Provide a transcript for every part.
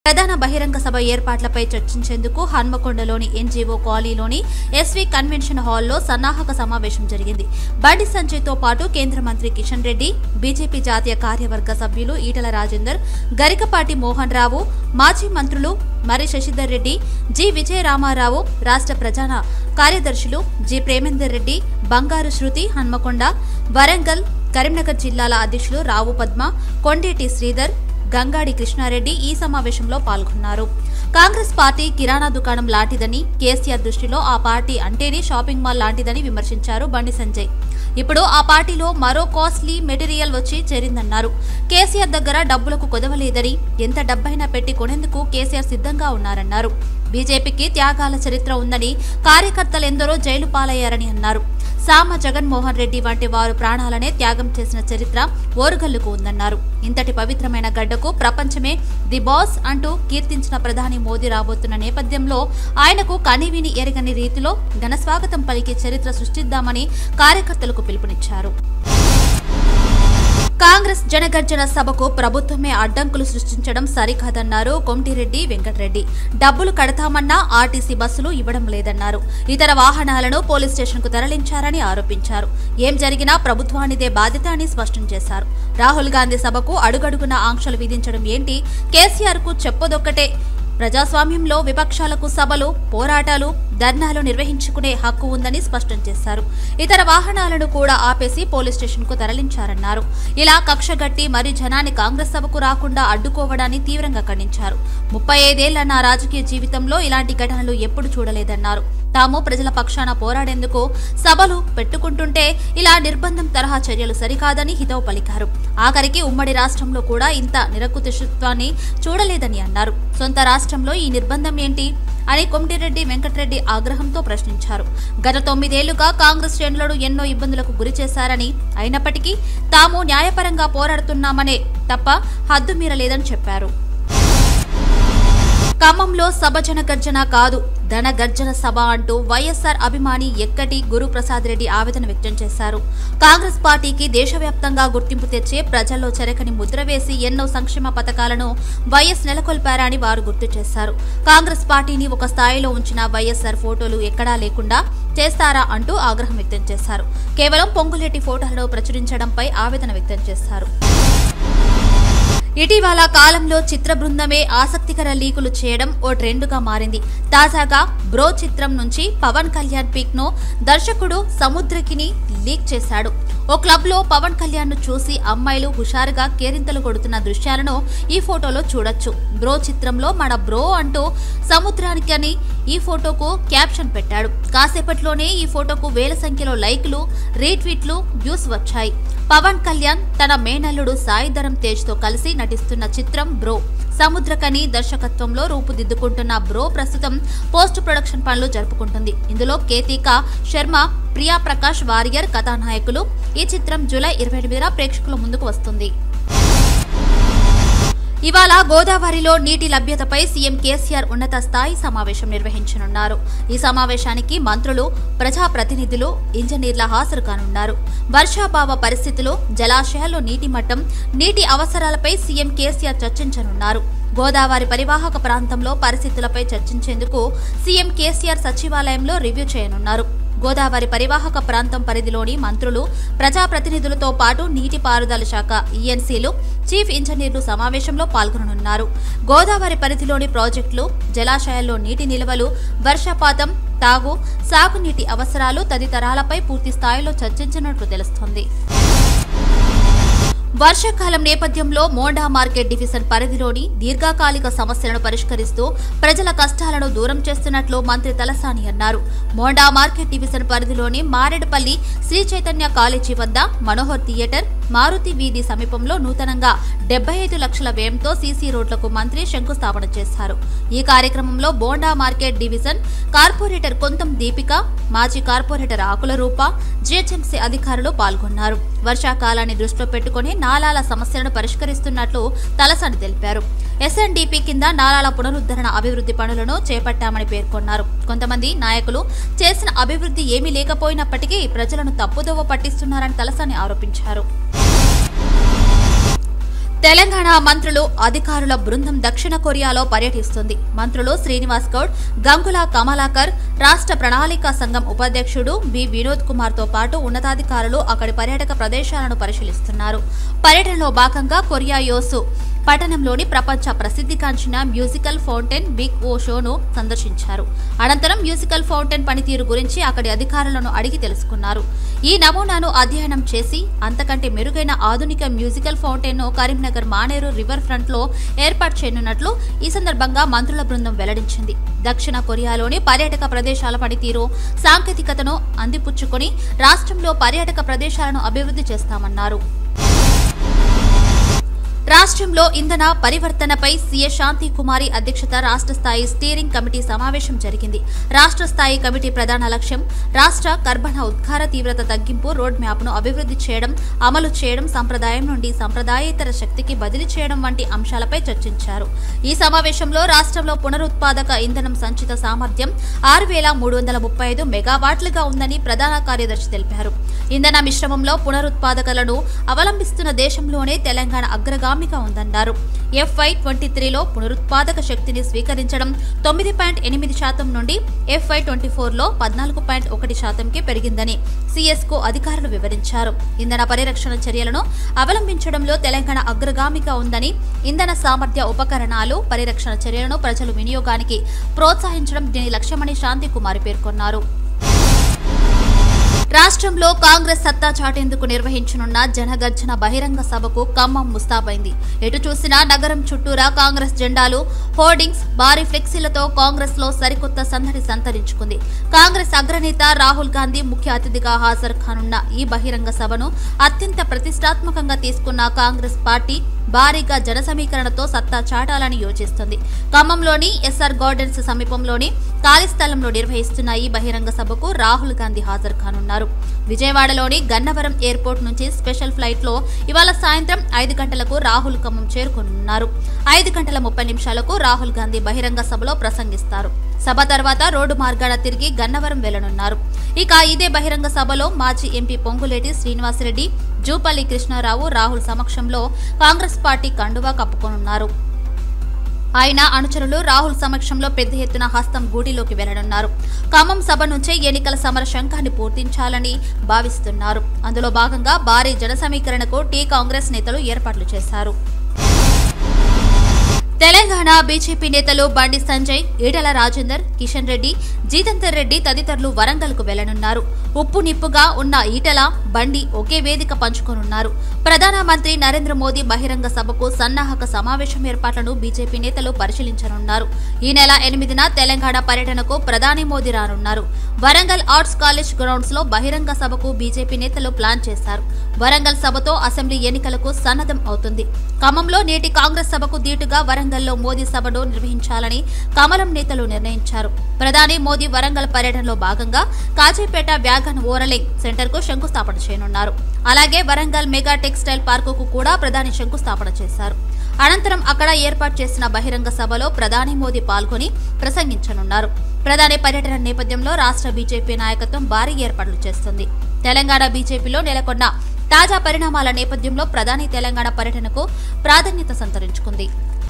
ప్రధాన బహిరంగ సభ ఏర్పాట్లపై చర్చించేందుకు హన్మకొండలోని ఎన్జీఓ కాలనీలోని ఎస్వీ కన్వెన్షన్ హాల్లో సన్నాహక సమావేశం జరిగింది బండి సంజయ్తో పాటు కేంద్ర మంత్రి కిషన్ రెడ్డి బీజేపీ జాతీయ కార్యవర్గ సభ్యులు ఈటల రాజేందర్ గరికపాటి మోహన్ రావు మాజీ మంత్రులు మరి శశిధర్ రెడ్డి జి విజయరామారావు రాష్ట్ర ప్రధాన కార్యదర్శులు జి ప్రేమేందర్ రెడ్డి బంగారు శృతి హన్మకొండ వరంగల్ కరీంనగర్ జిల్లాల అధ్యక్షులు రావు పద్మ కొండేటి శ్రీధర్ గంగాడి కృష్ణారెడ్డి ఈ సమావేశంలో పాల్గొన్నారు కాంగ్రెస్ పార్టీ కిరాణా దుకాణం లాంటిదని కేసీఆర్ దృష్టిలో ఆ పార్టీ అంటేనే షాపింగ్ మాల్ లాంటిదని విమర్శించారు బండి సంజయ్ ఇప్పుడు ఆ పార్టీలో మరో కాస్ట్లీ మెటీరియల్ వచ్చి చేరిందన్నారు కేసీఆర్ దగ్గర డబ్బులకు కుదవలేదని ఎంత డబ్బైనా పెట్టి కొనేందుకు కేసీఆర్ సిద్ధంగా ఉన్నారన్నారు బీజేపీకి త్యాగాల చరిత్ర ఉందని కార్యకర్తలెందరో జైలు పాలయ్యారని అన్నారు సామ జగన్మోహన్ రెడ్డి వంటి వారు ప్రాణాలనే త్యాగం చేసిన చరిత్ర ఓరుగల్లుకు ఉందన్నారు ఇంతటి పవిత్రమైన గడ్డకు ప్రపంచమే ది బాస్ అంటూ కీర్తించిన ప్రధాని మోదీ రాబోతున్న నేపథ్యంలో ఆయనకు కనివిని ఎరగని రీతిలో ఘనస్వాగతం పలికి చరిత్ర సృష్టిద్దామని కార్యకర్తలకు పిలుపునిచ్చారు కాంగ్రెస్ జనగర్జన సభకు ప్రభుత్వమే అడ్డంకులు సృష్టించడం సరికాదన్నారు కోమటిరెడ్డి వెంకటరెడ్డి డబ్బులు కడతామన్నా ఆర్టీసీ బస్సులు ఇవ్వడం లేదన్నారు ఇతర వాహనాలను పోలీస్ స్టేషన్కు తరలించారని ఆరోపించారు ఏం జరిగినా ప్రభుత్వానిదే బాధ్యత అని స్పష్టం చేశారు రాహుల్ గాంధీ సభకు అడుగడుగున ఆంక్షలు విధించడం ఏంటి కేసీఆర్ కు చెప్పదొక్కటే ప్రజాస్వామ్యంలో విపక్షాలకు సభలు పోరాటాలు ధర్నాలు నిర్వహించుకునే హక్కు ఉందని స్పష్టం చేశారు ఇతర వాహనాలను కూడా ఆపేసి పోలీస్ స్టేషన్కు తరలించారన్నారు ఇలా కక్షగట్టి మరి జనాన్ని కాంగ్రెస్ సభకు రాకుండా అడ్డుకోవడాన్ని తీవ్రంగా ఖండించారు ముప్పై ఐదేళ్ల నా రాజకీయ జీవితంలో ఇలాంటి ఘటనలు ఎప్పుడు చూడలేదన్నారు తాము ప్రజల పక్షాన పోరాడేందుకు సభలు పెట్టుకుంటుంటే ఇలా నిర్బంధం తరహా చర్యలు సరికాదని హితవు పలికారు ఆఖరికి ఉమ్మడి రాష్ట్రంలో కూడా ఇంత నిరకుతిశత్వాన్ని చూడలేదని అన్నారు సొంత రాష్ట్రంలో ఈ నిర్బంధం ఏంటి అని కొమటిరెడ్డి వెంకటరెడ్డి ఆగ్రహంతో ప్రశ్నించారు గత తొమ్మిదేళ్లుగా కాంగ్రెస్ శ్రేణులను ఎన్నో ఇబ్బందులకు గురి చేశారని అయినప్పటికీ తాము న్యాయపరంగా పోరాడుతున్నామనే తప్ప హద్దు మీరలేదని చెప్పారు ఖమ్మంలో సభ జన గర్జన కాదు ధన గర్జన సభ అంటూ వైఎస్సార్ అభిమాని ఎక్కటి గురుప్రసాద్ రెడ్డి ఆవేదన వ్యక్తం చేశారు కాంగ్రెస్ పార్టీకి దేశవ్యాప్తంగా గుర్తింపు తెచ్చే ప్రజల్లో చెరకని ముద్ర వేసి ఎన్నో సంక్షేమ పథకాలను వైఎస్ నెలకొల్పారని వారు గుర్తు చేశారు కాంగ్రెస్ పార్టీని ఒక స్థాయిలో ఉంచిన వైఎస్సార్ ఫోటోలు ఎక్కడా లేకుండా చేస్తారా అంటూ ఆగ్రహం వ్యక్తం చేశారు కేవలం పొంగులేటి ఫోటోలను ప్రచురించడంపై ఆవేదన వ్యక్తం చేశారు ఇటీవల కాలంలో చిత్ర బృందమే ఆసక్తికర లీకులు చేయడం ఓ ట్రెండుగా మారింది తాజాగా బ్రో చిత్రం నుంచి పవన్ కళ్యాణ్ పిక్ ను దర్శకుడు సముద్రకిని లీక్ చేశాడు ఓ క్లబ్ లో పవన్ కళ్యాణ్ ను చూసి అమ్మాయిలు హుషారుగా కేరింతలు కొడుతున్న దృశ్యాలను ఈ ఫోటోలో చూడొచ్చు బ్రో చిత్రంలో మన బ్రో అంటూ సముద్రానికి అని ఈ ఫోటోకు క్యాప్షన్ పెట్టాడు కాసేపట్లోనే ఈ ఫోటోకు వేల సంఖ్యలో లైక్లు రీట్వీట్లు వ్యూస్ వచ్చాయి పవన్ కళ్యాణ్ తన మేనల్లుడు సాయిధరం తేజ్ తో కలిసి నటిస్తున్న చిత్రం బ్రో సముద్రకని దర్శకత్వంలో రూపుదిద్దుకుంటున్న బ్రో ప్రస్తుతం పోస్ట్ ప్రొడక్షన్ పనులు జరుపుకుంటుంది ఇందులో కేతిక శర్మ ప్రియా ప్రకాష్ వారియర్ కథానాయకులు ఈ చిత్రం జూలై ఇరవై ఎనిమిదిన ప్రేక్షకుల ముందుకు వస్తుంది ఇవాళ గోదావరిలో నీటి లభ్యతపై సీఎం కేసీఆర్ ఉన్నత స్థాయి సమావేశం నిర్వహించనున్నారు ఈ సమావేశానికి మంత్రులు ప్రజాప్రతినిధులు ఇంజనీర్ల హాజరు కానున్నారు వర్షాభావ పరిస్థితులు జలాశయాల్లో నీటి మట్టం నీటి అవసరాలపై సీఎం కేసీఆర్ చర్చించనున్నారు గోదావరి పరివాహక ప్రాంతంలో పరిస్థితులపై చర్చించేందుకు సీఎం కేసీఆర్ సచివాలయంలో రివ్యూ చేయనున్నారు గోదావరి పరివాహక ప్రాంతం పరిధిలోని మంత్రులు ప్రజాప్రతినిధులతో పాటు నీటిపారుదల శాఖ ఈఎన్సీలు చీఫ్ ఇంజనీర్లు సమావేశంలో పాల్గొననున్నారు గోదావరి పరిధిలోని ప్రాజెక్టులు జలాశయాల్లో నీటి నిల్వలు వర్షపాతం తాగు సాగునీటి అవసరాలు తదితరాలపై పూర్తి స్థాయిలో చర్చించినట్లు తెలుస్తోంది వర్షాకాలం నేపథ్యంలో మోండా మార్కెట్ డివిజన్ పరిధిలోని దీర్ఘకాలిక సమస్యలను పరిష్కరిస్తూ ప్రజల కష్టాలను దూరం చేస్తున్నట్లు మంత్రి తలసాని అన్నారు మోండా మార్కెట్ డివిజన్ పరిధిలోని మారేడుపల్లి శ్రీ చైతన్య కాలేజీ వద్ద మనోహర్ థియేటర్ మారుతి వీధి సమీపంలో నూతనంగా డెబ్బై ఐదు లక్షల వ్యయంతో సీసీ రోడ్లకు మంత్రి శంకుస్థాపన చేశారు ఈ కార్యక్రమంలో Bonda market division corporator Kontham Deepika మాజీ కార్పొరేటర్ ఆకుల రూప జీహెచ్ఎంసీ అధికారులు పాల్గొన్నారు వర్షాకాలాన్ని దృష్టిలో పెట్టుకుని నాలాల సమస్యలను పరిష్కరిస్తున్నట్లు తలసాని తెలిపారు ఎస్ఎన్డీపీ కింద నాలాల పునరుద్ధరణ అభివృద్ధి పనులను చేపట్టామని పేర్కొన్నారు కొంతమంది నాయకులు చేసిన అభివృద్ధి ఏమీ లేకపోయినప్పటికీ ప్రజలను తప్పుదోవ పట్టిస్తున్నారని తలసాని ఆరోపించారు తెలంగాణ మంత్రులు అధికారుల బృందం దక్షిణ కొరియాలో పర్యటిస్తుంది మంత్రులు శ్రీనివాస్ గౌడ్ గంగుల కమలాకర్ రాష్ట్ర ప్రణాళిక సంఘం ఉపాధ్యక్షుడు బి వినోద్ కుమార్ తో పాటు ఉన్నతాధికారులు అక్కడి పర్యాటక ప్రదేశాలను పరిశీలిస్తున్నారు పర్యటనలో భాగంగా కొరియా యోసు పట్టణంలోని ప్రపంచ ప్రసిద్ధిగాంచిన మ్యూజికల్ ఫౌంటైన్ బిగ్ ఓ షోను సందర్శించారు అనంతరం మ్యూజికల్ ఫౌంటైన్ పనితీరు గురించి అక్కడి అధికారులను అడిగి తెలుసుకున్నారు ఈ నమూనాను అధ్యయనం చేసి అంతకంటే మెరుగైన ఆధునిక మ్యూజికల్ ఫౌంటైన్ ను కరీంనగర్ మానేరు రివర్ ఫ్రంట్ లో ఏర్పాటు చేయనున్నట్లు ఈ సందర్భంగా మంత్రుల బృందం వెల్లడించింది దక్షిణ కొరియాలోని పర్యాటక ప్రదేశాల పనితీరు సాంకేతికతను అందిపుచ్చుకొని రాష్ట్రంలో పర్యాటక ప్రదేశాలను అభివృద్ధి చేస్తామన్నారు రాష్ట్రంలో ఇంధన పరివర్తనపై సీఎస్ శాంతి కుమారి అధ్యక్షత రాష్ట్ర స్థాయి స్టీరింగ్ కమిటీ సమావేశం జరిగింది రాష్ట్ర స్థాయి కమిటీ ప్రధాన లక్ష్యం రాష్ట్ర కర్బన ఉద్గార తీవ్రత తగ్గింపు రోడ్ మ్యాప్ ను అభివృద్ధి చేయడం అమలు చేయడం సంప్రదాయం నుండి సంప్రదాయేతర శక్తికి బదిలీ చేయడం వంటి అంశాలపై చర్చించారు ఈ సమావేశంలో రాష్ట్రంలో పునరుత్పాదక ఇంధనం సంచిత సామర్థ్యం ఆరు వేల మూడు వందల ముప్పై ఐదు మెగావాట్లుగా ఉందని ప్రధాన కార్యదర్శి తెలిపారు ఇంధన మిశ్రమంలో పునరుత్పాదకలను అవలంబిస్తున్న దేశంలోనే తెలంగాణ అగ్రగామిగా ఉందన్నారు ఎఫ్ఐ ట్వంటీ త్రీలో పునరుత్పాదక శక్తిని స్వీకరించడం తొమ్మిది పాయింట్ ఎనిమిది శాతం నుండి ఎఫ్ఐ ట్వంటీ ఫోర్లో పద్నాలుగు పాయింట్ ఒకటి శాతంకి పెరిగిందని సిఎస్ కు అధికారులు వివరించారు ఇంధన పరిరక్షణ చర్యలను అవలంబించడంలో తెలంగాణ అగ్రగామిగా ఉందని ఇంధన సామర్థ్య ఉపకరణాలు పరిరక్షణ చర్యలను ప్రజలు వినియోగానికి ప్రోత్సహించడం దీని లక్ష్యమని శాంతి కుమారి పేర్కొన్నారు రాష్ట్రంలో కాంగ్రెస్ సత్తా చాటేందుకు నిర్వహించనున్న జనగర్జన బహిరంగ సభకు ఖమ్మం ముస్తాబైంది ఎటు చూసినా నగరం చుట్టూరా కాంగ్రెస్ జెండాలు హోర్డింగ్స్ భారీ ఫ్లెక్సీలతో కాంగ్రెస్ లో సరికొత్త సందడి సంతరించుకుంది కాంగ్రెస్ అగ్రనేత రాహుల్ గాంధీ ముఖ్య అతిథిగా హాజరు కానున్న ఈ బహిరంగ సభను అత్యంత ప్రతిష్టాత్మకంగా తీసుకున్న కాంగ్రెస్ పార్టీ భారీగా జన సమీకరణతో సత్తా చాటాలని యోచిస్తుంది ఖమ్మంలోని ఎస్ఆర్ గార్డెన్స్ సమీపంలోని ఖాళీ స్థలంలో నిర్వహిస్తున్న ఈ బహిరంగ సభకు రాహుల్ గాంధీ హాజరు కానున్నారు విజయవాడలోని గన్నవరం ఎయిర్పోర్ట్ నుంచి స్పెషల్ ఫ్లైట్ లో ఇవాళ సాయంత్రం ఐదు గంటలకు రాహుల్ ఖమ్మం చేరుకోనున్నారు ఐదు గంటల ముప్పై నిమిషాలకు రాహుల్ గాంధీ బహిరంగ సభలో ప్రసంగిస్తారు సభ తర్వాత రోడ్డు మార్గాన తిరిగి గన్నవరం వెళ్లనున్నారు ఇక ఇదే బహిరంగ సభలో మాజీ ఎంపీ పొంగులేటి శ్రీనివాసరెడ్డి జూపల్లి కృష్ణారావు రాహుల్ సమక్షంలో కాంగ్రెస్ పార్టీ కండువా కప్పుకోనున్నారు ఆయన అనుచరులు రాహుల్ సమక్షంలో పెద్ద ఎత్తున హస్తం గూటిలోకి వెళ్లనున్నారు ఖమ్మం సభ నుంచే ఎన్నికల సమర శంఖాన్ని పూర్తించాలని భావిస్తున్నారు అందులో భాగంగా భారీ జన సమీకరణకు టీ కాంగ్రెస్ నేతలు ఏర్పాట్లు చేశారు తెలంగాణ బీజేపీ నేతలు బండి సంజయ్ ఈటల రాజేందర్ కిషన్ రెడ్డి జీతంతర్ రెడ్డి తదితరులు వరంగల్ కు వెళ్లనున్నారు ఉప్పు నిప్పుగా ఉన్న ఈటల బండి ఒకే వేదిక పంచుకోనున్నారు ప్రధానమంత్రి నరేంద్ర మోదీ బహిరంగ సభకు సన్నాహక సమావేశం ఏర్పాట్లను బీజేపీ నేతలు పరిశీలించనున్నారు ఈ నెల ఎనిమిదిన తెలంగాణ పర్యటనకు ప్రధాని మోదీ రానున్నారు వరంగల్ ఆర్ట్స్ కాలేజ్ గ్రౌండ్స్ లో బహిరంగ సభకు బీజేపీ నేతలు ప్లాన్ చేశారు వరంగల్ సభతో అసెంబ్లీ ఎన్నికలకు సన్నద్దం అవుతుంది ఖమ్మంలో నేటి కాంగ్రెస్ సభకు దీటుగా వరంగల్లో మోదీ సభను నిర్వహించాలని కమలం నేతలు నిర్ణయించారు ప్రధాని మోదీ వరంగల్ పర్యటనలో భాగంగా కాజీపేట వ్యాగన్ ఓరలింగ్ సెంటర్ కు శంకుస్థాపన చేయనున్నారు అలాగే వరంగల్ మెగా టెక్స్టైల్ పార్కుకు కూడా ప్రధాని శంకుస్థాపన చేశారు అనంతరం అక్కడ ఏర్పాటు చేసిన బహిరంగ సభలో ప్రధాని మోదీ పాల్గొని ప్రసంగించనున్నారు ప్రధాని పర్యటన నేపథ్యంలో రాష్ట్ర బీజేపీ నాయకత్వం భారీ ఏర్పాట్లు చేస్తుంది తెలంగాణ బీజేపీలో నెలకొన్న తాజా పరిణామాల నేపథ్యంలో ప్రధాని తెలంగాణ పర్యటనకు ప్రాధాన్యత సంతరించుకుంది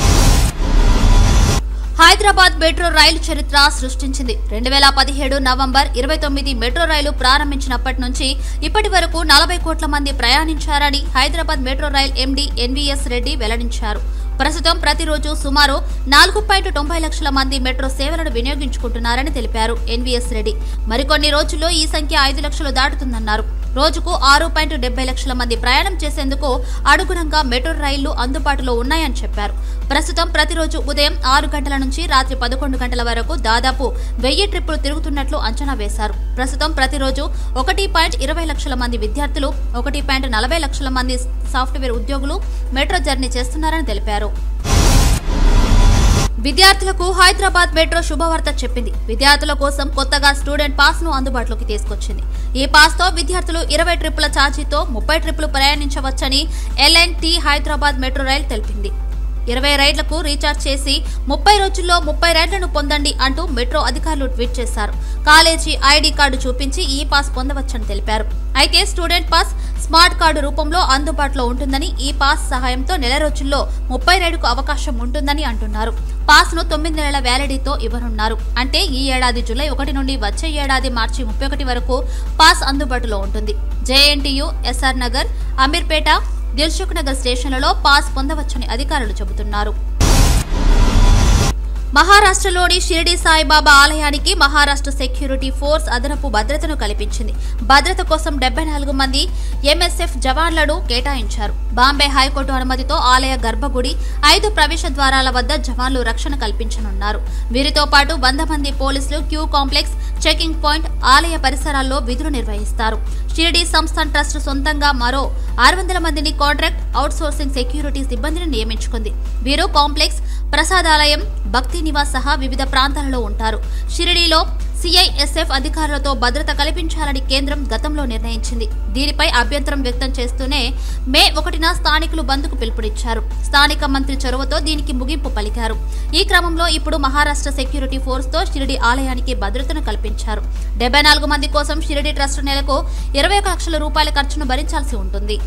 హైదరాబాద్ మెట్రో రైలు చరిత్ర సృష్టించింది రెండు వేల పదిహేడు నవంబర్ ఇరవై తొమ్మిది మెట్రో రైలు ప్రారంభించినప్పటి నుంచి ఇప్పటి వరకు నలభై కోట్ల మంది ప్రయాణించారని Hyderabad metro rail MD NVS Reddy వెల్లడించారు ప్రస్తుతం ప్రతిరోజు సుమారు నాలుగు పాయింట్ తొంభై లక్షల మంది మెట్రో సేవలను వినియోగించుకుంటున్నారని తెలిపారు ఎన్వీఎస్ రెడ్డి మరికొన్ని రోజుల్లో ఈ సంఖ్య ఐదు లక్షలు దాటుతుందన్నారు రోజుకు ఆరు పాయింట్ డెబ్బై లక్షల మంది ప్రయాణం చేసేందుకు అనుగుణంగా మెట్రో రైళ్లు అందుబాటులో ఉన్నాయని చెప్పారు ప్రస్తుతం ప్రతిరోజు ఉదయం ఆరు గంటల నుంచి రాత్రి పదకొండు గంటల వరకు దాదాపు వెయ్యి ట్రిప్పులు తిరుగుతున్నట్లు అంచనా వేశారు ప్రస్తుతం ప్రతిరోజు ఒకటి పాయింట్ ఇరవై లక్షల మంది విద్యార్థులు ఒకటి పాయింట్ నలభై లక్షల మంది సాఫ్ట్వేర్ ఉద్యోగులు మెట్రో జర్నీ చేస్తున్నారని తెలిపారు విద్యార్థులకు హైదరాబాద్ మెట్రో శుభవార్త చెప్పింది విద్యార్థుల కోసం కొత్తగా స్టూడెంట్ పాస్ ను అందుబాటులోకి తీసుకొచ్చింది ఈ పాస్ తో విద్యార్థులు ఇరవై ట్రిప్పుల ఛార్జీతో ముప్పై ట్రిప్పులు ప్రయాణించవచ్చని L and T Hyderabad metro rail తెలిపింది ఇరవై రైడ్లకు రీఛార్జ్ చేసి ముప్పై రోజుల్లో ముప్పై రైడ్లను పొందండి అంటూ మెట్రో అధికారులు ట్వీట్ చేశారు కాలేజీ ఐడి కార్డు చూపించి ఈ పాస్ పొందవచ్చని తెలిపారు అయితే స్టూడెంట్ పాస్ స్మార్ట్ కార్డు రూపంలో అందుబాటులో ఉంటుందని ఈ పాస్ సహాయంతో నెల రోజుల్లో ముప్పై రైడుకు అవకాశం ఉంటుందని అంటున్నారు పాస్ ను తొమ్మిది నెలల వ్యాలిడీతో ఇవ్వనున్నారు అంటే ఈ ఏడాది జూలై ఒకటి నుండి వచ్చే ఏడాది మార్చి ముప్పై ఒకటి వరకు పాస్ అందుబాటులో ఉంటుంది జేఎన్టీయు ఎస్ఆర్ నగర్ అమీర్పేట దిల్సుఖ్ నగర్ స్టేషన్లలో పాస్ పొందవచ్చని అధికారులు చెబుతున్నారు మహారాష్ట్రలోని షిరిడి సాయిబాబా ఆలయానికి మహారాష్ట్ర సెక్యూరిటీ ఫోర్స్ అదనపు భద్రతను కల్పించింది భద్రత కోసం డెబ్బై నాలుగు మంది ఎంఎస్ఎఫ్ జవాన్లను కేటాయించారు బాంబే హైకోర్టు అనుమతితో ఆలయ గర్భగుడి ఐదు ప్రవేశ ద్వారాల వద్ద జవాన్లు రక్షణ కల్పించనున్నారు వీరితో పాటు వంద మంది పోలీసులు క్యూ కాంప్లెక్స్ చెకింగ్ పాయింట్ ఆలయ పరిసరాల్లో విధులు నిర్వహిస్తారు షిరిడి సంస్థాన్ ట్రస్ట్ సొంతంగా మరో ఆరు వందల మందిని కాంట్రాక్ట్ అవుట్సోర్సింగ్ సెక్యూరిటీ సిబ్బందిని నియమించుకుంది వీరు కాంప్లెక్స్ ప్రసాదాలయం భక్తి నివాస్ సహా వివిధ ప్రాంతాలలో ఉంటారు షిరిడీలో సిఐఎస్ఎఫ్ అధికారులతో భద్రత కల్పించాలని కేంద్రం గతంలో నిర్ణయించింది దీనిపై అభ్యంతరం వ్యక్తం చేస్తూనే మే ఒకటిన స్థానికులు బంద్కు పిలుపునిచ్చారు స్థానిక మంత్రి చొరవతో దీనికి ముగింపు పలికారు ఈ క్రమంలో ఇప్పుడు మహారాష్ట్ర సెక్యూరిటీ ఫోర్స్ తో షిరిడి ఆలయానికి భద్రతను కల్పించారు డెబ్బై నాలుగు మంది కోసం షిరిడి ట్రస్ట్ నెలకు ఇరవై ఒక లక్షల రూపాయల ఖర్చును భరించాల్సి ఉంటుంది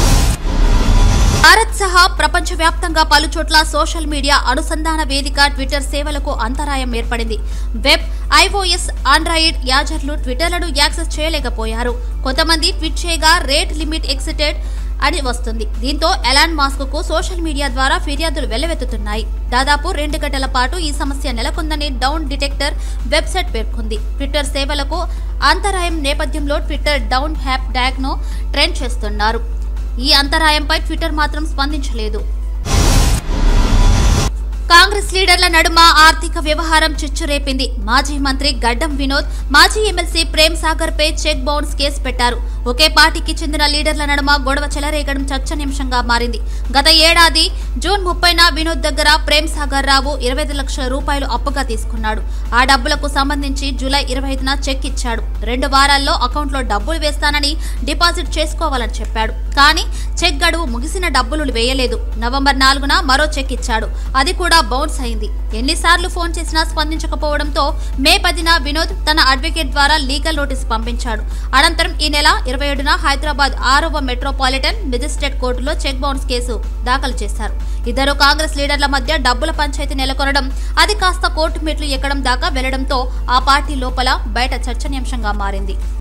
భారత్ సహా ప్రపంచవ్యాప్తంగా పలుచోట్ల సోషల్ మీడియా అనుసంధాన వేదిక ట్విట్టర్ సేవలకు అంతరాయం ఏర్పడింది వెబ్ ఐఓఎస్ ఆండ్రాయిడ్ యాజర్లు ట్విట్టర్లను యాక్సెస్ చేయలేకపోయారు కొంతమంది ట్వీట్ చేయగా రేట్ లిమిట్ ఎక్సిటెడ్ అని వస్తుంది దీంతో ఎలాన్ మాస్క్ కు సోషల్ మీడియా ద్వారా ఫిర్యాదులు వెల్లువెత్తుతున్నాయి దాదాపు రెండు గంటల పాటు ఈ సమస్య నెలకొందని డౌన్ డిటెక్టర్ వెబ్సైట్ పేర్కొంది ట్విట్టర్ సేవలకు అంతరాయం నేపథ్యంలో ట్విట్టర్ డౌన్ హ్యాప్ డ్యాగ్ ను ట్రెండ్ చేస్తున్నారు ఈ అంతరాయంపై ట్విట్టర్ మాత్రం స్పందించలేదు కాంగ్రెస్ లీడర్ల నడుమ ఆర్థిక వ్యవహారం చిచ్చురేపింది మాజీ మంత్రి గడ్డం వినోద్ మాజీ ఎమ్మెల్సీ ప్రేమ్ సాగర్ పై చెక్ బౌన్స్ కేసు పెట్టారు ఒకే పార్టీకి చెందిన లీడర్ల నడుమ గొడవ చెలరేగడం చర్చనీయాంశంగా మారింది గత ఏడాది జూన్ ముప్పైన వినోద్ దగ్గర ప్రేమ్ సాగర్ రావు ఇరవై ఐదు లక్షల రూపాయలు అప్పుగా తీసుకున్నాడు ఆ డబ్బులకు సంబంధించి జూలై ఇరవై ఐదున చెక్ ఇచ్చాడు రెండు వారాల్లో అకౌంట్లో డబ్బులు వేస్తానని డిపాజిట్ చేసుకోవాలని చెప్పాడు కానీ చెక్ గడువు ముగిసిన డబ్బులు వేయలేదు నవంబర్ నాలుగున మరో చెక్ ఇచ్చాడు అది కూడా బౌన్స్ అయింది ఎన్నిసార్లు ఫోన్ చేసినా స్పందించకపోవడంతో మే పదిన వినోద్ తన అడ్వకేట్ ద్వారా లీగల్ నోటీస్ పంపించాడు అనంతరం ఈ నెల ఇరవై ఏడున హైదరాబాద్ ఆరవ మెట్రోపాలిటన్ మెజిస్ట్రేట్ కోర్టులో చెక్ బౌన్స్ కేసు దాఖలు చేశారు ఇద్దరు కాంగ్రెస్ లీడర్ల మధ్య డబ్బుల పంచాయతీ నెలకొనడం అది కాస్త కోర్టు మెట్లు ఎక్కడం దాకా వెళ్లడంతో ఆ పార్టీ లోపల బయట చర్చనీయాంశంగా మారింది